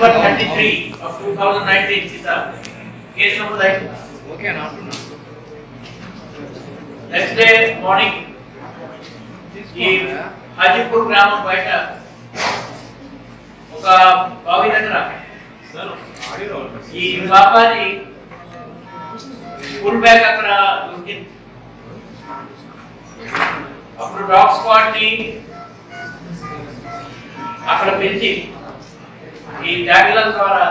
Number thirty three of two thousand nineteen case నమోదు అయింది okay అని అంటున్నా నెక్స్ట్ డే మార్నింగ్ ఈ హాజీపూర్ గ్రామం బయట ఒక బావి దగ్గర ఈ పాపాని ఫుల్ బ్యాగ్ అక్కడ దొరికింది అప్పుడు డాగ్ స్క్వాడ్ ని అక్కడ పిలిచి ఈ త్యాగుల ద్వారా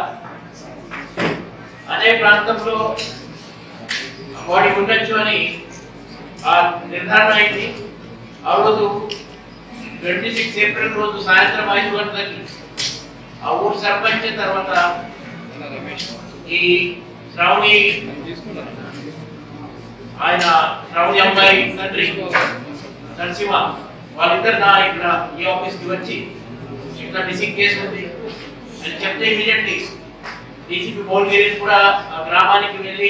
అదే ప్రాంతంలో బాడీ ఉండొచ్చు అని ఆ నిర్ధారణ అయింది ఆ రోజు ట్వంటీ సిక్స్ ఏప్రిల్ రోజు సాయంత్రం ఐదు గంటలకి ఆ ఊరు సర్పంచ్ తర్వాత అన్న రమేష్ ఈ శ్రావణి నేను తీసుకున్నాను ఆయన శ్రావణి అమ్మాయి తండ్రి నరసింహ వాళ్ళిద్దరు నా ఇక్కడ ఈ ఆఫీస్ కి వచ్చి ఇట్లా మిస్సింగ్ కేసు ఉంది అని చెప్తే ఇమీడియట్లీ డీసీపీ భువనగిరి కూడా ఆ గ్రామానికి వెళ్ళి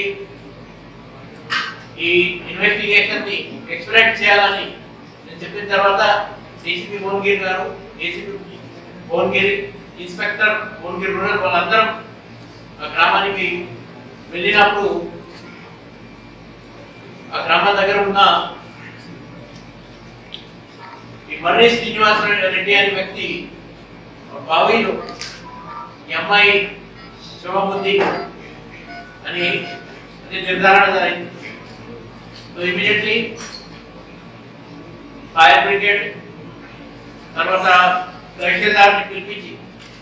ఈ ఇన్వెస్టిగేషన్ ని ఎక్స్ప్లెయిన్ చేయాలని నేను చెప్పిన తర్వాత DCP Bhuvanagiri garu DCP Bhuvanagiri inspector Bhuvanagiri rural వాళ్ళందరం ఆ గ్రామానికి వెళ్ళినప్పుడు ఆ గ్రామం దగ్గర ఉన్న ఈ మర్రి శ్రీనివాస రెడ్డి అనే వ్యక్తి బావిలో ఈ అమ్మాయి శవం ఉంది అని అది నిర్ధారణ జరిగింది సో ఇమీడియట్లీ ఫైర్ బ్రిగేడ్ తర్వాత తహసీల్దార్ని పిలిపించి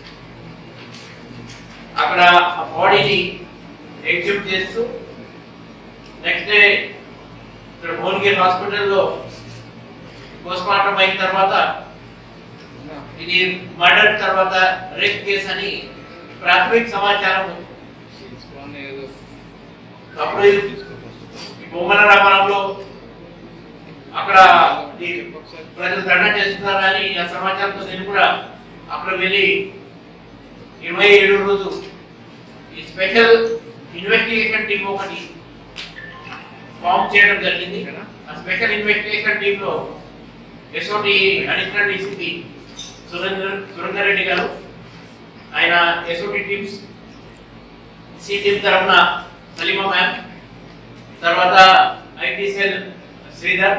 అక్కడ ఆ బాడీని ఎగ్జిబిట్ చేస్తూ నెక్స్ట్ డే ఇక్కడ భువనగిరి హాస్పిటల్లో పోస్ట్ మార్టం అయిన తర్వాత ఇది మర్డర్ తర్వాత రేప్ కేసు అని ప్రాథమిక సమాచారం ఉంది. తీసుకున్నాను ఏదో అప్పుడు ఇది ఈ బొమ్మల రామారంలో అక్కడ ఈ ప్రజలు దండ చేస్తున్నారని ఆ సమాచారంతో నేను కూడా అక్కడ వెళ్ళి ఇరవై ఏడు రోజు ఈ స్పెషల్ ఇన్వెస్టిగేషన్ టీం ఒకటి ఫామ్ చేయడం జరిగింది ఆ స్పెషల్ ఇన్వెస్టిగేషన్ టీంలో SOT additional DCP Surender Surender Reddy garu ఆయన ఎస్ఓటి టీమ్స్ సి టీమ్ తరఫున సలీమా మ్యామ్ తర్వాత ఐటీ సెల్ శ్రీధర్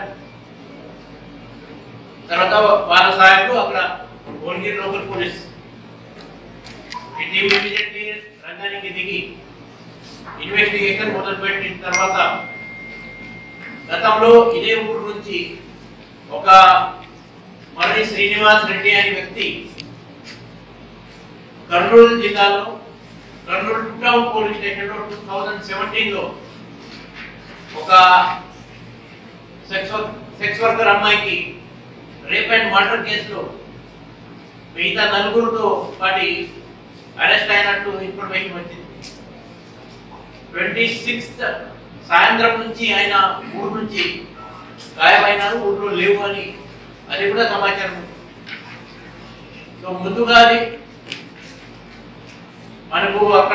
తర్వాత వాళ్ళ సహాయంలో అక్కడ భువనగిరి లోకల్ పోలీస్ ఈ టీం ఇమీడియట్లీ రంగానికి దిగి ఇన్వెస్టిగేషన్ మొదలుపెట్టిన తర్వాత గతంలో ఇదే ఊరు నుంచి ఒక మర్రి శ్రీనివాస్ రెడ్డి అనే వ్యక్తి కర్నూలు జిల్లాలో కర్నూలు టౌన్ పోలీస్ స్టేషన్లో టూ థౌజండ్ సెవెంటీన్లో ఒక సెక్స్ సెక్స్ వర్కర్ అమ్మాయికి రేప్ అండ్ మర్డర్ కేసులో మిగతా నలుగురితో పాటి అరెస్ట్ అయినట్టు ఇన్ఫర్మేషన్ వచ్చింది ట్వంటీ సిక్స్త్ సాయంత్రం నుంచి ఆయన ఊరు నుంచి గాయమైనారు ఊర్లో లేవు అని అది కూడా సమాచారం ఉంది. సో ముందుగా అది మనకు అక్కడ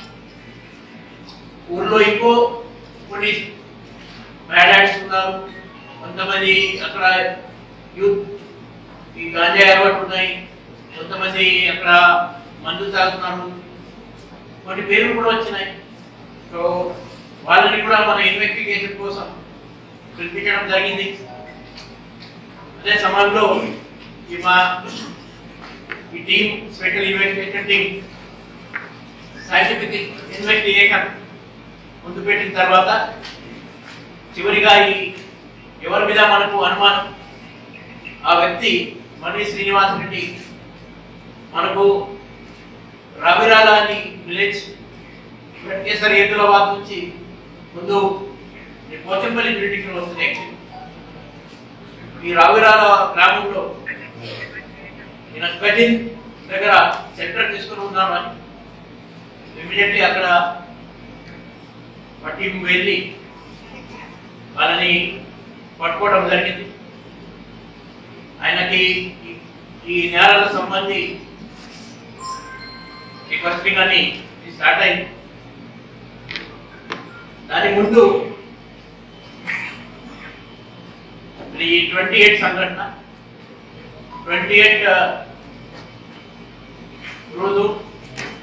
ఊర్లో ఇంకో కొన్ని బ్యాడ్ యాక్ట్స్ ఉన్నారు కొంతమంది అక్కడ యూత్ ఈ గాంజా అలవాటు ఉన్నాయి కొంతమంది అక్కడ మందు తాగుతున్నారు కొన్ని పేర్లు కూడా వచ్చినాయి సో వాళ్ళని కూడా మన ఇన్వెస్టిగేషన్ కోసం పిలిపించడం జరిగింది అదే సమయంలో ఈ మా ఈ team special investigation team scientific investigation ముందు పెట్టిన తర్వాత చివరిగా ఈ ఎవరి మీద మనకు అనుమానం ఆ వ్యక్తి మర్రి శ్రీనివాస్ రెడ్డి మనకు రవిరాల అని విలేజ్ వెంకటేశ్వర ఏతులాబాద్ నుంచి ముందు ఈ పోచంపల్లి జ్యుడిషియల్ వస్తుంది యాక్చువల్లీ ఈ రావిరాల గ్రామంలో నేను కఠిన్ దగ్గర సెంటర్ తీసుకుని ఉన్నామని ఇమీడియట్లీ అక్కడ మా టీం వెళ్ళి వాళ్ళని పట్టుకోవడం జరిగింది ఆయనకి ఈ- ఈ నేరాలకు సంబంధి ఈ క్వశ్చనింగ్ అని స్టార్ట్ అయింది దాని ముందు ఈ ట్వంటీ ఎయిట్ సంఘటన ట్వంటీ ఎయిట్ రోజు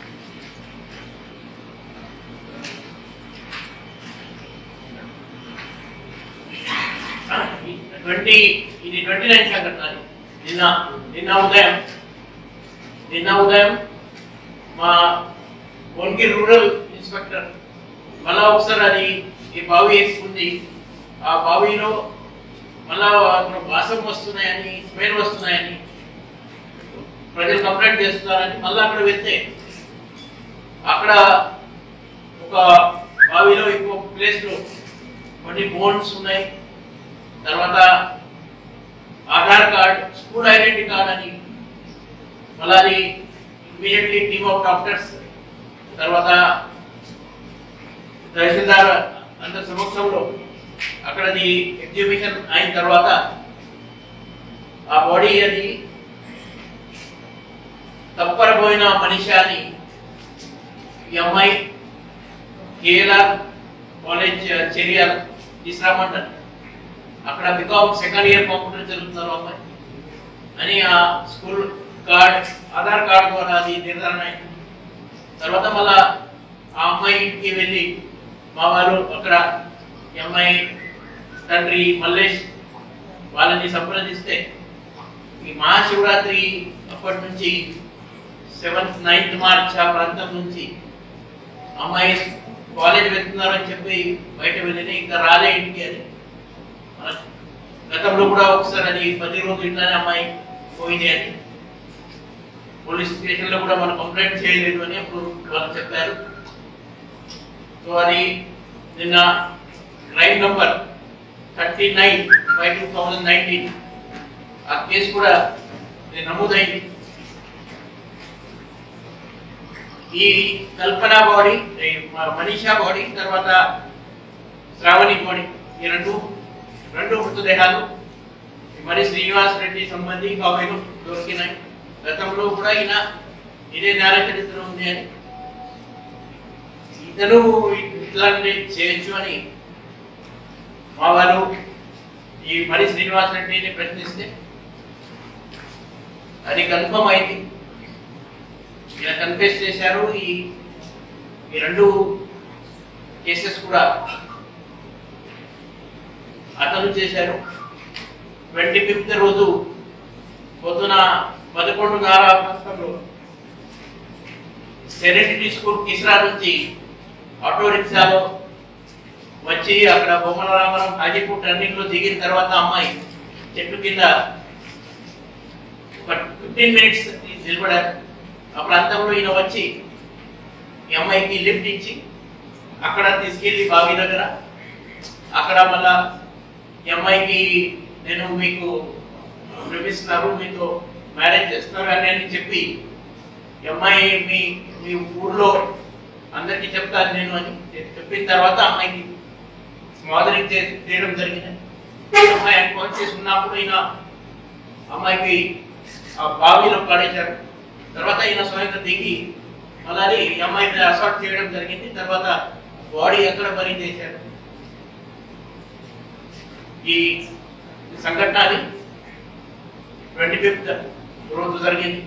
ట్వంటీ ఇది ట్వంటీ నైన్ సంఘటన అది. నిన్న నిన్న ఉదయం నిన్న ఉదయం మా ఒంగి రూరల్ ఇన్స్పెక్టర్ మళ్ళా ఒకసారి అది ఈ బావి వేసుకుంది ఆ బావిలో మళ్ళా అక్కడ వాసం వస్తున్నాయని స్మెల్ వస్తున్నాయని ప్రజలు కంప్లైంట్ చేస్తున్నారని మళ్ళీ అక్కడ వెళ్తే అక్కడ ఒక బావిలో ఇంకో ప్లేస్లో కొన్ని బోన్స్ ఉన్నాయి తర్వాత Aadhaar card school identity card అని మళ్ళీ అది ఇమీడియట్లీ టీమ్ ఆఫ్ డాక్టర్స్ తర్వాత తహసీల్దార్ అందరి సమక్షంలో అక్కడది ఎగ్జిబిషన్ అయిన తర్వాత ఆ బాడీ అది తప్పరపోయిన మనిషి అని ఈ అమ్మాయి కేఎల్ఆర్ కాలేజ్ చర్యల తీసుకురామంటారు అక్కడ బికామ్ సెకండ్ ఇయర్ కంప్యూటర్ చదువుతున్నారు అమ్మాయి అని ఆ స్కూల్ కార్డ్ ఆధార్ కార్డ్ ద్వారా అది నిర్ధారణ అయింది తర్వాత మళ్ళా ఆ అమ్మాయి ఇంటికి వెళ్ళి మా వారు అక్కడ ఈ అమ్మాయి తండ్రి మల్లేష్ వాళ్ళని సంప్రదిస్తే ఈ మహాశివరాత్రి అప్పటి నుంచి సెవెంత్ నైన్త్ మార్చ్ ఆ ప్రాంతం నుంచి అమ్మాయి కాలేజ్ వెళ్తున్నారు అని చెప్పి బయట వెళ్ళిన ఇంకా రాలే ఇంటికి అని మన గతంలో కూడా ఒకసారి అది పది రోజులు ఇట్లానే అమ్మాయి పోయింది అని పోలీస్ స్టేషన్లో కూడా మనం కంప్లైంట్ చేయలేదు అని అప్పుడు వాళ్ళు చెప్పారు సో అది నిన్న crime number thirty nine by two thousand nineteen ఆ కేసు కూడా ఇది నమోదైంది ఈ కల్పన బాడీ ఈ మ- మనీషా బాడీ తర్వాత శ్రావణి బాడీ ఈ రెండు రెండు మృతదేహాలు ఈ మరి శ్రీనివాస్ రెడ్డి సంబంధి కావేలు దొరికినాయి గతంలో కూడా ఈయన ఇదే నేర చరిత్ర ఉంది అని ఇతను ఇట్లాంటి చేయొచ్చు అని మా వారు ఈ మరి శ్రీనివాస్ రెడ్డిని ప్రశ్నిస్తే అది కన్ఫర్మ్ అయింది ఈయన కన్ఫెస్ చేశారు ఈ ఈ రెండు కేసెస్ కూడా అతను చేశారు ట్వంటీ ఫిఫ్త్ రోజు పొద్దున పదకొండున్నర ప్రాంతంలో సెరెనిటీ స్కూల్ కిస్రా నుంచి ఆటో రిక్షాలో వచ్చి అక్కడ బొమ్మల రామరం హాజీపూర్ టర్నింగ్ లో దిగిన తర్వాత అమ్మాయి చెట్టు కింద ఒక ఫిఫ్టీన్ మినిట్స్ నిలబడారు ఆ ప్రాంతంలో ఈయన వచ్చి ఈ అమ్మాయికి లిఫ్ట్ ఇచ్చి అక్కడ తీసుకెళ్లి బావి దగ్గర అక్కడ మళ్ళా ఈ అమ్మాయికి నేను మీకు ప్రేమిస్తున్నారు మీతో మ్యారేజ్ చేస్తున్నారు అని అని చెప్పి ఈ అమ్మాయి మీ మీ ఊర్లో అందరికీ చెప్తాను నేను అని చె- చెప్పిన తర్వాత అమ్మాయికి స్మాదరింగ్ చేయడం జరిగింది ఈ అమ్మాయి అన్కాన్షియస్ ఉన్నప్పుడు ఈయన అమ్మాయికి ఆ బావిలో పడేశారు తర్వాత ఈయన స్వయంగా దిగి అలాగే ఈ అమ్మాయి మీద అసాల్ట్ చేయడం జరిగింది తర్వాత బాడీ ఎక్కడ బరీ చేశారు ఈ సంఘటన అది ట్వంటీ ఫిఫ్త్ రోజు జరిగింది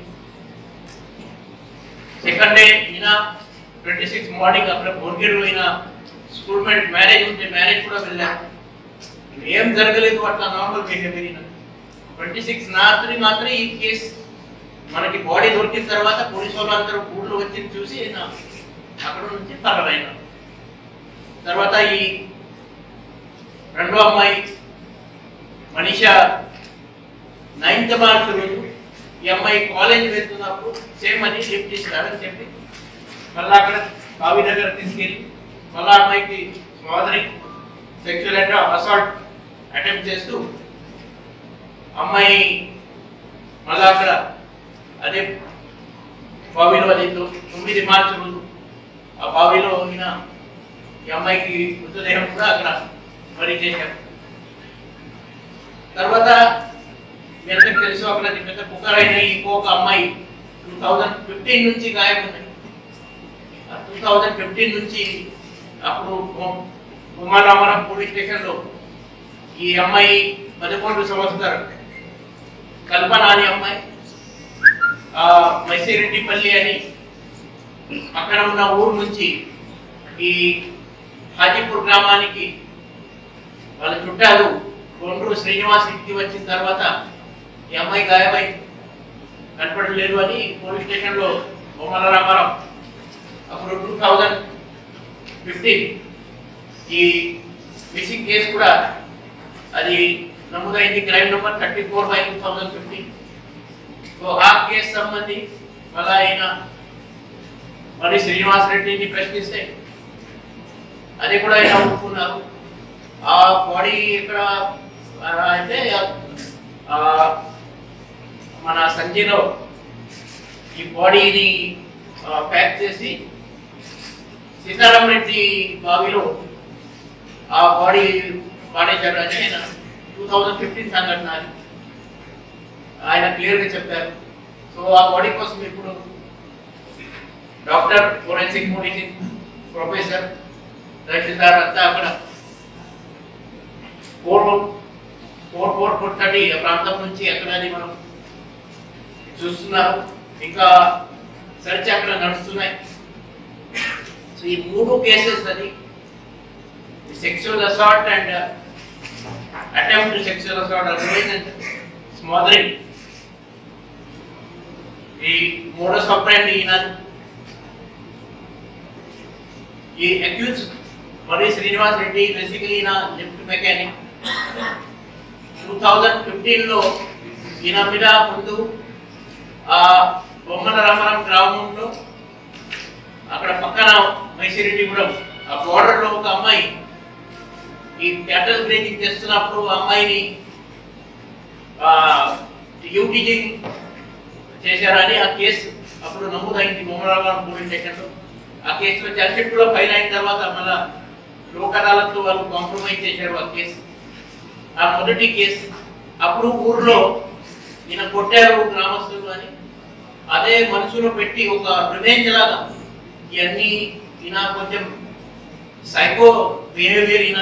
సెకండ్ డే ఈయన ట్వంటీ సిక్స్ మార్నింగ్ అక్కడ భువనగిరిలో ఈయన స్కూల్ మేట్ మ్యారేజ్ ఉంటే మ్యారేజ్ కూడా వెళ్ళారు ఏం జరగలేదు అట్లా నార్మల్ బిహేవియర్ ఈయన ట్వంటీ సిక్స్ రాత్రి మాత్రం ఈ కేసు మనకి బాడీ దొరికిన తర్వాత పోలీసు వాళ్ళందరూ ఊళ్ళో వచ్చి చూసి ఈయన అక్కడ నుంచి పర్వాలైన తర్వాత ఈ రెండో అమ్మాయి మనీషా నైన్త్ మార్చ్ రోజు ఈ అమ్మాయి కాలేజ్ వెళ్తున్నప్పుడు సేమ్ అది లిఫ్ట్ ఇస్తారని చెప్పి మళ్ళీ అక్కడ బావి దగ్గర తీసుకెళ్ళి మళ్ళీ అమ్మాయికి సోదరి సెక్షువల్ అంటే అసాల్ట్ అటెంప్ట్ చేస్తూ అమ్మాయి మళ్ళీ అక్కడ అదే బావిలో అది తొ- తొమ్మిది మార్చి రోజు ఆ బావిలో ఈయన ఈ అమ్మాయికి మృతదేహం కూడా అక్కడ మరి చేశారు తర్వాత మీ అందరికి తెలుసు అక్కడ పెద్ద పుకారైన ఇంకొక అమ్మాయి టూ థౌజండ్ ఫిఫ్టీన్ నుంచి గాయం ఉంది టూ థౌజండ్ ఫిఫ్టీన్ నుంచి అప్పుడు ఉమారామరం పోలీస్ స్టేషన్లో ఈ అమ్మాయి పదకొండు సంవత్సరాలు కల్పన అనే అమ్మాయి ఆ మైసిరెడ్డిపల్లి అని పక్కన ఉన్న ఊరు నుంచి ఈ హాజీపూర్ గ్రామానికి వాళ్ళ చుట్టాలు కొండ్రు శ్రీనివాస్ ఇంటికి వచ్చిన తర్వాత ఈ అమ్మాయి గాయమై కనపడలేదు అని పోలీస్ స్టేషన్లో బొమ్మల రామారావు అప్పుడు టూ థౌజండ్ ఫిఫ్టీన్ ఈ మిస్సింగ్ కేసు కూడా అది నమోదైంది crime number thirty four by two thousand fifteen so ఆ కేసు సంబంధి మళ్ళా ఆయన మరి శ్రీనివాస్ రెడ్డిని ప్రశ్నిస్తే అది కూడా ఆయన ఒప్పుకున్నారు ఆ బాడీ ఇక్కడ ఆ, అయితే ఆ, మన సంజయ్లో ఈ బాడీని ప్యాక్ చేసి సీతారాం రెడ్డి బావిలో ఆ బాడీ పాడేశారు అని ఆయన టూ థౌజండ్ ఫిఫ్టీన్ సంఘటన అది. ఆయన క్లియర్గా చెప్పారు సో ఆ బాడీ కోసం ఇప్పుడు doctor forensic medicine professor tahsildar అంతా అక్కడ four four four four thirty ప్రాంతం నుంచి ఎక్కడ అని మనం చూస్తున్నారు ఇంకా సెర్చ్ అక్కడ నడుస్తున్నాయి సో ఈ మూడు కేసెస్ అది sexual assault and attempt sexual assault otherwise and smothering ఈ మోడస్ ఆపరేండి ఈయనది ఈ అక్యూజ్ మరి శ్రీనివాస్ రెడ్డి బేసికలీ ఈయన లిఫ్ట్ మెకానిక్ టూ థౌజండ్ ఫిఫ్టీన్లో ఈయన మీద ముందు ఆ బొమ్మల రామారాం గ్రామంలో అక్కడ పక్కన మైసిరెడ్డిగూడెం ఆ బోర్డర్లో ఒక అమ్మాయి ఈ క్యాటల్ గ్రేజింగ్ చేస్తున్నప్పుడు ఆ అమ్మాయిని యూటీజింగ్ చేశారని ఆ కేసు అప్పుడు నమోదైంది బొమ్మరామారం పోలీస్ స్టేషన్లో ఆ కేసులో ఛార్జ్షీట్ కూడా ఫైల్ అయిన తర్వాత మళ్ళా లోక్ అదాలత్లో వాళ్ళు కాంప్రమైజ్ చేశారు ఆ కేసు ఆ మొదటి కేసు అప్పుడు ఊర్లో ఈయన కొట్టారు గ్రామస్తులు అని అదే మనసులో పెట్టి ఒక రివెంజ్ లాగా ఇవన్నీ ఈయన కొంచెం సైకో బిహేవియర్ ఈయన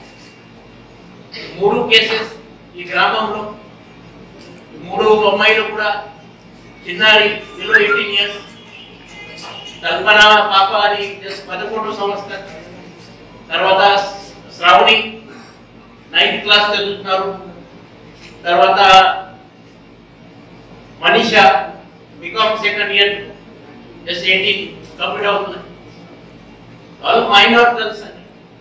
మూడు కేసెస్ ఈ గ్రామంలో మూడు అమ్మాయిలు కూడా చిన్నారి బిలో ఎయిటీన్ ఇయర్స్ కల్పన పాప అది జస్ట్ పదకొండు సంవత్సరం తర్వాత శ్రావణి నైన్త్ క్లాస్ చదువుతున్నారు తర్వాత Manisha BCom second year just eighteen complete అవుతుంది వాళ్ళు మైనార్ గర్ల్స్ అండి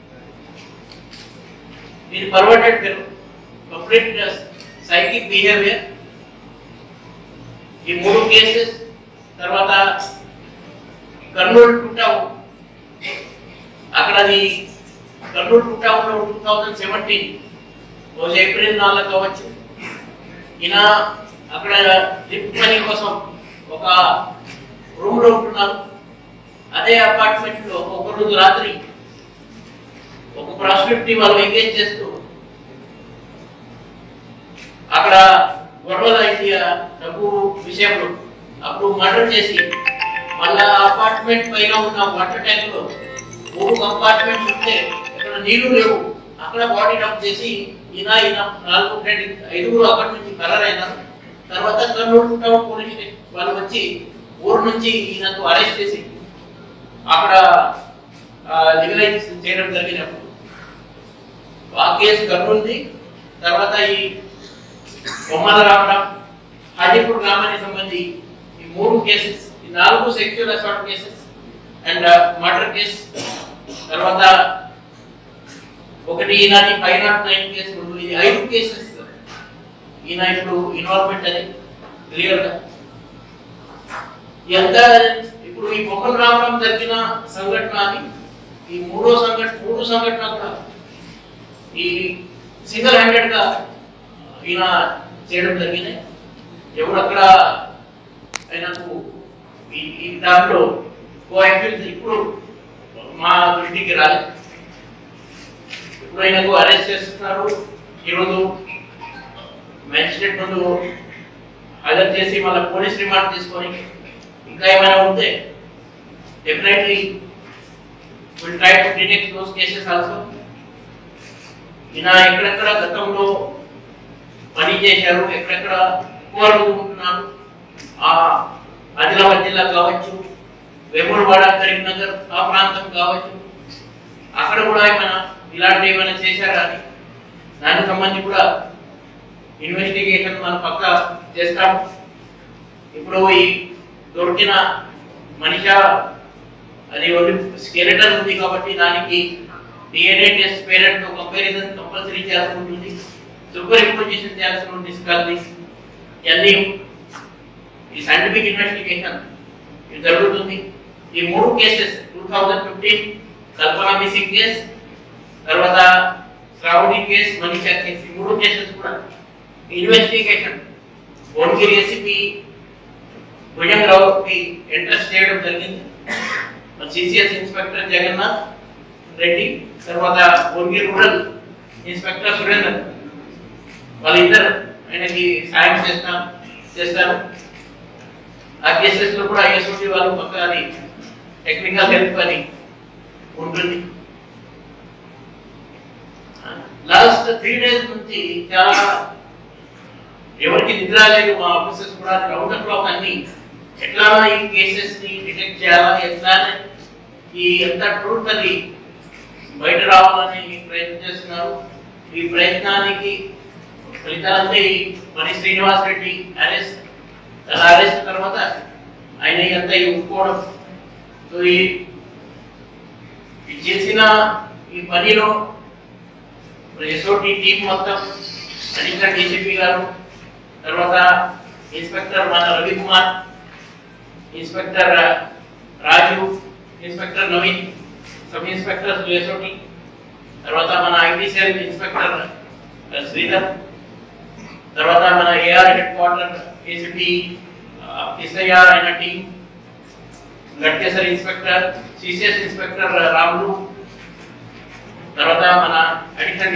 ఇది పర్వర్టెడ్ పిల్లలు కంప్లీట్ సైకిక్ బిహేవియర్ ఈ మూడు కేసెస్ తర్వాత కర్నూలు టు టౌన్ అక్కడ అది కర్నూలు టు టౌన్ లో టూ థౌజండ్ సెవెంటీన్ రోజు ఏప్రిల్ నాలుగు కావచ్చు ఈయన అక్కడ లిఫ్ట్ పని కోసం ఒక రూమ్ లో ఉంటున్నారు అదే అపార్ట్మెంట్ లో ఒక రోజు రాత్రి ఒక ప్రాస్టిట్యూట్ ని వాళ్ళు ఎంగేజ్ చేస్తూ అక్కడ గొడవలు అయింది ఆ డబ్బు విషయంలో అప్పుడు మర్డర్ చేసి మళ్ళా అపార్ట్మెంట్ పైన ఉన్న వాటర్ ట్యాంక్ లో మూడు కంపార్ట్మెంట్స్ ఉంటే ఇక్కడ నీళ్లు లేవు అక్కడ బాడీ డంప్ చేసి ఈయన ఈయన నాలుగు ఫ్రెండ్ ఐదుగురు అక్కడి నుంచి కలర్ అయినారు తర్వాత కర్నూలు టౌన్ పోలీస్ స్టేషన్ వాళ్ళు వచ్చి ఊరు నుంచి ఈయనకు అరెస్ట్ చేసి అక్కడ లిగలైజ్ చేయడం జరిగినప్పుడు ఆ కేసు కర్నూలుది తర్వాత ఈ బొమ్మల రావడం హాజీపూర్ గ్రామానికి సంబంధించి ఈ మూడు కేసెస్ ఈ నాలుగు sexual assault cases and murder case తర్వాత ఒకటి ఈనాటి ఫైవ్ నాట్ నైన్ కేసు రెండు ఇది ఐదు కేసెస్ ఈయన ఇప్పుడు ఇన్వాల్వ్మెంట్ అది క్లియర్ గా ఎంత ఇప్పుడు ఈ బొమ్మల రావడం జరిగిన సంఘటన అని ఈ మూడో సంఘటన మూడు సంఘటన కూడా ఈ సింగిల్ హ్యాండెడ్ గా ఈయన చేయడం జరిగినాయి ఎవరు అక్కడ ఆయనకు ఈ ఈ దాంట్లో కో ఇప్పుడు మా దృష్టికి రాలేదు ఇప్పుడు ఆయనకు అరెస్ట్ చేస్తున్నారు ఈరోజు మ్యాజిస్ట్రేట్ ముందు హాజరు చేసి మళ్ళీ పోలీస్ రిమాండ్ తీసుకొని ఇంకా ఏమైనా ఉంటే definitely will try to detect those cases also ఈయన ఎక్కడెక్కడ గతంలో పని చేశారు ఎక్కడెక్కడ ఎక్కువ రోజులు ఉంటున్నారు ఆ ఆదిలాబాద్ జిల్లా కావచ్చు వేమూరువాడ కరీంనగర్ ఆ ప్రాంతం కావచ్చు అక్కడ కూడా ఏమైనా ఇలాంటి ఏమైనా చేశారా అని దానికి సంబంధించి కూడా ఇన్వెస్టిగేషన్ మనం పక్క చేస్తాం ఇప్పుడు ఈ దొరికిన మనిష అది ఓన్లీ స్కెలెటన్ ఉంది కాబట్టి దానికి డిఎన్ఏ టెస్ట్ పేరెంట్ తో కంపారిజన్ కంపల్సరీ చేయాల్సి ఉంటుంది సూపర్ ఇంపోజిషన్ చేయాల్సి ఉంటుంది స్కల్ని ఇవన్నీ ఈ సైంటిఫిక్ ఇన్వెస్టిగేషన్ ఇది జరుగుతుంది ఈ మూడు cases two thousand fifteen Kalpana missing case తర్వాత శ్రావణి కేస్ మనీషా కేస్ ఈ మూడు కేసెస్ కూడా ఇన్వెస్టిగేషన్ భువనగిరి ఎస్పీ భుజంగరావుకి ఇంట్రెస్ట్ చేయడం జరిగింది సిసిఎస్ ఇన్స్పెక్టర్ జగన్నాథ్ రెడ్డి తర్వాత భువనగిరి రూరల్ ఇన్స్పెక్టర్ సురేందర్ వాళ్ళిద్దరు ఆయనకి సాయం చేస్తాం చేస్తారు ఆ కేసెస్ లో కూడా ఐఎస్ఓటి వాళ్ళు పక్క అది టెక్నికల్ హెల్ప్ అని ఉంటుంది లాస్ట్ త్రీ డేస్ నుంచి చాలా ఎవరికి నిద్ర లేదు మా ఆఫీసర్స్ కూడా రౌండ్ ద క్లాక్ అన్ని ఎట్లా ఈ కేసెస్ ని డిటెక్ట్ చేయాలా ఎట్లా ఈ ఎంత ట్రూత్ అది బయట రావాలని ప్రయత్నం చేస్తున్నారు ఈ ప్రయత్నానికి ఫలితాలంటే ఈ మరి శ్రీనివాస్ రెడ్డి అరెస్ట్ తన అరెస్ట్ తర్వాత ఆయన ఎంత ఒప్పుకోవడం సో ఈ ఈ చేసిన ఈ పనిలో ఎస్ఓటి టీం మొత్తం అడిషనల్ డీసీపీ గారు తర్వాత ఇన్స్పెక్టర్ మన Ravikumar inspector Raju inspector Naveen sub inspector SOT తర్వాత మన ఐటీ సెల్ ఇన్స్పెక్టర్ శ్రీధర్ తర్వాత మన AR head quarter ACP SIR అయిన team Ghatkesar inspector CCS inspector Ramulu తర్వాత మన అడిషనల్